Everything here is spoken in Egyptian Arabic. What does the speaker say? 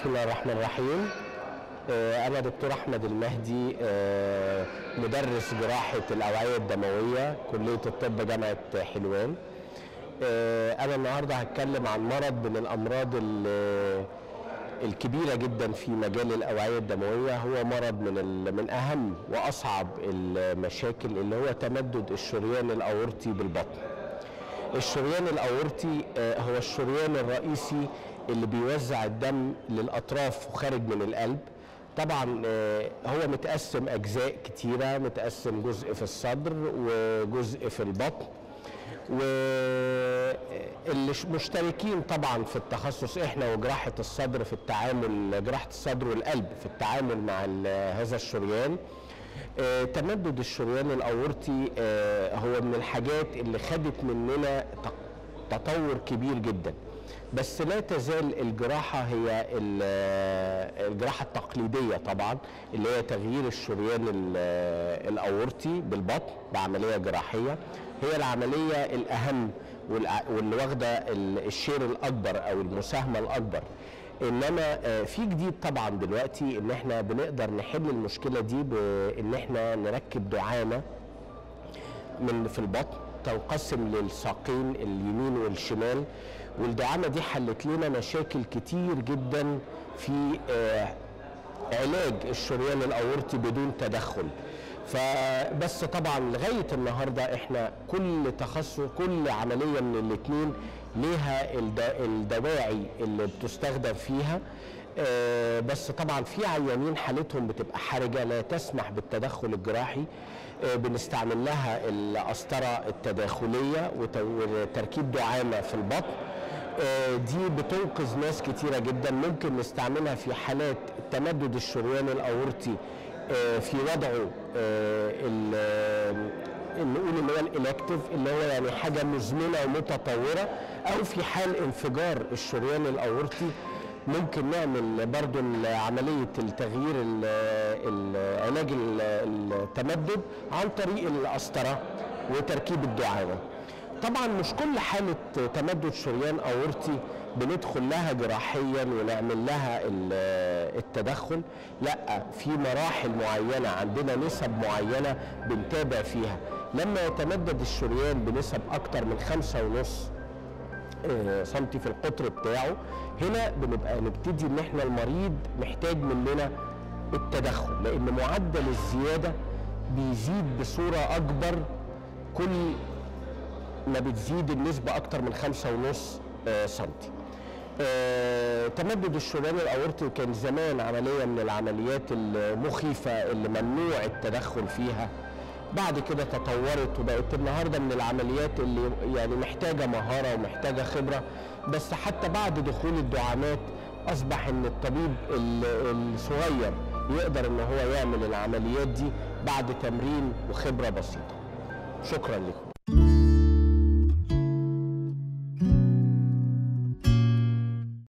بسم الله الرحمن الرحيم آه، أنا دكتور أحمد المهدي آه، مدرس جراحة الأوعية الدموية كلية الطب جامعة حلوان آه، أنا النهاردة هتكلم عن مرض من الأمراض ال- الكبيرة جدا في مجال الأوعية الدموية هو مرض من ال- من أهم وأصعب المشاكل اللي هو تمدد الشريان الأورطي بالبطن الشريان الاورطي آه، هو الشريان الرئيسي اللي بيوزع الدم للاطراف وخارج من القلب طبعا آه، هو متقسم اجزاء كتيره متقسم جزء في الصدر وجزء في البطن واللي ش- مشتركين طبعا في التخصص احنا وجراحه الصدر في التعامل جراحه الصدر والقلب في التعامل مع ال- هذا الشريان آه، تمدد الشريان الاورطي آه، هو من الحاجات اللي خدت مننا تق- تطور كبير جدا بس لا تزال الجراحه هي ال- آه، الجراحه التقليديه طبعا اللي هي تغيير الشريان ال- آه، الاورطي بالبطن بعمليه جراحيه هي العمليه الاهم والع- واللي واخده ال- الشير الاكبر او المساهمه الاكبر انما آه، في جديد طبعا دلوقتي ان احنا بنقدر نحل المشكله دي بان احنا نركب دعامه من في البطن تنقسم للساقين اليمين والشمال والدعامه دي حلت لنا مشاكل كتير جدا في آه، علاج الشريان الاورطي بدون تدخل فبس طبعا لغايه النهارده احنا كل تخصص كل عمليه من الاثنين ليها الد- الدواعي اللي بتستخدم فيها آه، بس طبعا في عيانين حالتهم بتبقى حرجه لا تسمح بالتدخل الجراحي آه، بنستعمل لها القسطره التداخليه وت- وتركيب دعامه في البطن آه، دي بتنقذ ناس كتيره جدا ممكن نستعملها في حالات تمدد الشريان الاورطي آه، في وضعه آه، ال- آه، نقول اللي هو الالكتيف اللي هو يعني حاجه مزمنه ومتطوره او في حال انفجار الشريان الاورطي ممكن نعمل برضو عمليه التغيير ال- ال- علاج ال- التمدد عن طريق القسطره وتركيب الدعامه طبعا مش كل حالة تمدد شريان أورطي بندخل لها جراحيا ونعمل لها ال- التدخل لا في مراحل معينة عندنا نسب معينة بنتابع فيها لما يتمدد الشريان بنسب أكتر من خمسة ونص آه، سنتي في القطر بتاعه هنا بنبقى نبتدي ان احنا المريض محتاج مننا التدخل لان معدل الزياده بيزيد بصوره اكبر كل ما بتزيد النسبة أكتر من خمسة ونص آه، سنتي آه، تمدد الشريان الأورطي كان زمان عملية من العمليات المخيفة اللي ممنوع التدخل فيها بعد كده تطورت وبقت النهارده من العمليات اللي يعني محتاجة مهارة ومحتاجة خبرة بس حتى بعد دخول الدعامات أصبح إن الطبيب ال- الصغير يقدر إن هو يعمل العمليات دي بعد تمرين وخبرة بسيطة شكرا لكم